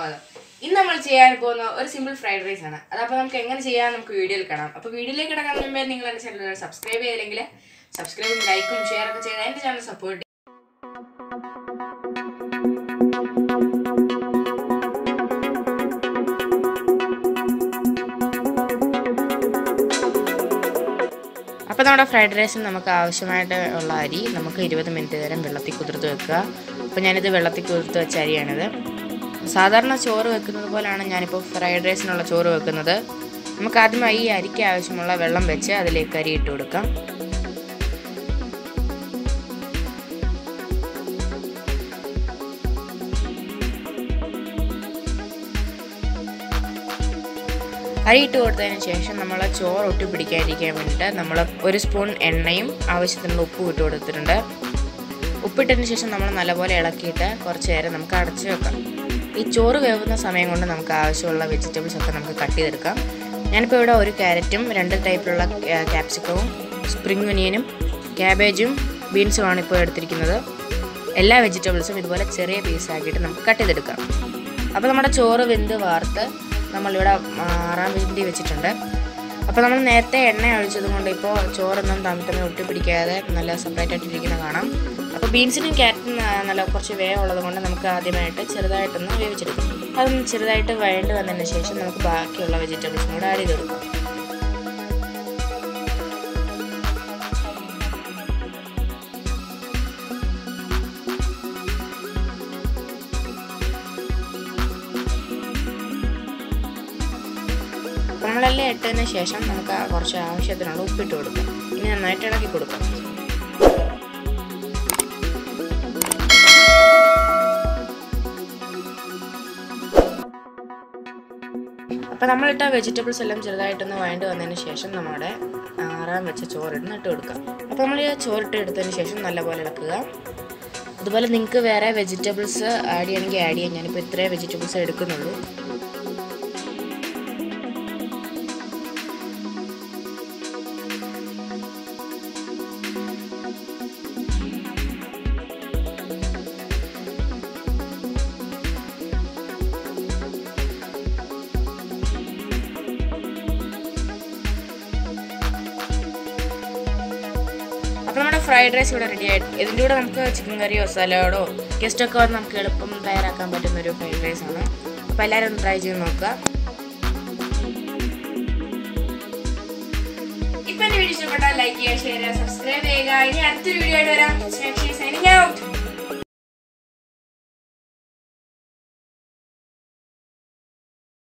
സ്വാഗതം ഇന്ന് നമ്മൾ ചെയ്യാൻ പോകുന്ന ഒരു സിമ്പിൾ ഫ്രൈഡ് റൈസ് ആണ് അതപ്പോൾ നമുക്ക് എങ്ങനെ ചെയ്യാൻ നമുക്ക് വീഡിയോയിൽ കാണാം അപ്പോൾ വീഡിയോയിലേക്ക് കിടക്കാൻ മുമ്പേ നിങ്ങൾ എൻ്റെ ചാനൽ സബ്സ്ക്രൈബ് ചെയ്തില്ലെങ്കിൽ സബ്സ്ക്രൈബും ലൈക്കും ഷെയർ ഒക്കെ ചെയ്ത് എൻ്റെ ചാനൽ സപ്പോർട്ട് അപ്പോൾ നമ്മുടെ ഫ്രൈഡ് റൈസിന് നമുക്ക് ആവശ്യമായിട്ട് ഉള്ള അരി നമുക്ക് ഇരുപത് മിനിറ്റ് നേരം വെള്ളത്തിൽ കുതിർത്ത് വെക്കുക അപ്പോൾ ഞാനിത് വെള്ളത്തിൽ കുതിർത്ത് വെച്ച അരിയാണിത് സാധാരണ ചോറ് വെക്കുന്നത് പോലെയാണ് ഞാനിപ്പോൾ ഫ്രൈഡ് റൈസിനുള്ള ചോറ് വെക്കുന്നത് നമുക്ക് ആദ്യമായി ഈ അരിക്ക് ആവശ്യമുള്ള വെള്ളം വെച്ച് അതിലേക്ക് അരി ഇട്ട് കൊടുക്കാം അരി ഇട്ട് കൊടുത്തതിന് ശേഷം നമ്മൾ ചോറ് ഒട്ടി പിടിക്കാതിരിക്കാൻ വേണ്ടിയിട്ട് നമ്മൾ ഒരു സ്പൂൺ എണ്ണയും ആവശ്യത്തിനുള്ള ഉപ്പും ഇട്ട് കൊടുത്തിട്ടുണ്ട് ഉപ്പിട്ടതിന് ശേഷം നമ്മൾ നല്ലപോലെ ഇളക്കിയിട്ട് കുറച്ച് നേരം നമുക്ക് അടച്ചു വെക്കാം ഈ ചോറ് വേവുന്ന സമയം കൊണ്ട് നമുക്ക് ആവശ്യമുള്ള വെജിറ്റബിൾസ് ഒക്കെ നമുക്ക് കട്ട് ചെയ്തെടുക്കാം ഞാനിപ്പോൾ ഇവിടെ ഒരു ക്യാരറ്റും രണ്ട് ടൈപ്പിലുള്ള ക്യാപ്സിക്കവും സ്പ്രിംഗ് ഒനിയനും ക്യാബേജും ബീൻസുമാണ് ഇപ്പോൾ എടുത്തിരിക്കുന്നത് എല്ലാ വെജിറ്റബിൾസും ഇതുപോലെ ചെറിയ പീസാക്കിയിട്ട് നമുക്ക് കട്ട് ചെയ്തെടുക്കാം അപ്പോൾ നമ്മുടെ ചോറ് വെന്ത് വാർത്ത് നമ്മളിവിടെ ആറാം വേണ്ടി വെച്ചിട്ടുണ്ട് അപ്പോൾ നമ്മൾ നേരത്തെ എണ്ണ ഒഴിച്ചത് കൊണ്ട് ഇപ്പോൾ ചോറൊന്നും തമ്മിൽ തമ്മിൽ ഒട്ടിപ്പിടിക്കാതെ നല്ല സെപ്പറേറ്റ് ആയിട്ടിരിക്കുന്ന കാണാം അപ്പോൾ ബീൻസിനും ക്യാരറ്റും നല്ല കുറച്ച് വേവുള്ളത് കൊണ്ട് നമുക്ക് ആദ്യമായിട്ട് ചെറുതായിട്ടൊന്ന് വേവിച്ചെടുക്കാം അതൊന്ന് ചെറുതായിട്ട് വഴണ്ട് വന്നതിന് ശേഷം നമുക്ക് ബാക്കിയുള്ള വെജിറ്റബിൾസും കൂടെ ആഡ് ചെയ്ത് കൊടുക്കാം നമ്മളെല്ലാം ഇട്ടതിന് ശേഷം നമുക്ക് കുറച്ച് ആവശ്യത്തിനുള്ള ഉപ്പിട്ട് കൊടുക്കാം ഇനി നന്നായിട്ട് ഇളക്കി കൊടുക്കാം അപ്പോൾ നമ്മളിട്ട വെജിറ്റബിൾസ് എല്ലാം ചെറുതായിട്ടൊന്ന് വഴണ്ട് വന്നതിന് ശേഷം നമ്മുടെ ആറാൻ വെച്ച ചോറിടുന്ന് ഇട്ട് കൊടുക്കാം അപ്പോൾ നമ്മൾ ഈ ചോറിട്ട് എടുത്തതിന് ശേഷം നല്ലപോലെ ഇളക്കുക അതുപോലെ നിങ്ങൾക്ക് വേറെ വെജിറ്റബിൾസ് ആഡ് ചെയ്യണമെങ്കിൽ ആഡ് ചെയ്യാം ഞാനിപ്പോൾ ഇത്രയും വെജിറ്റബിൾസ് എടുക്കുന്നുള്ളൂ അപ്പോൾ നമ്മുടെ ഫ്രൈഡ് റൈസ് ഇവിടെ റെഡി ആയിട്ട് ഇതിൻ്റെ കൂടെ നമുക്ക് ചിക്കൻ കറിയോ സലാഡോ ഗസ്റ്റൊക്കെ വന്ന് നമുക്ക് എളുപ്പം തയ്യാറാക്കാൻ പറ്റുന്ന ഒരു ഫ്രൈഡ് റൈസ് ആണ് അപ്പോൾ എല്ലാവരും ഒന്ന് ട്രൈ ചെയ്ത് നോക്കുക ഇപ്പം എൻ്റെ വീഡിയോ ഇഷ്ടപ്പെട്ടാൽ ലൈക്ക് ചെയ്യുക ഷെയർ ചെയ്യുക സബ്സ്ക്രൈബ് ചെയ്യുക ഇനി അടുത്തൊരു വീഡിയോ ആയിട്ട് വരാം സൈനിങ് ഔട്ട്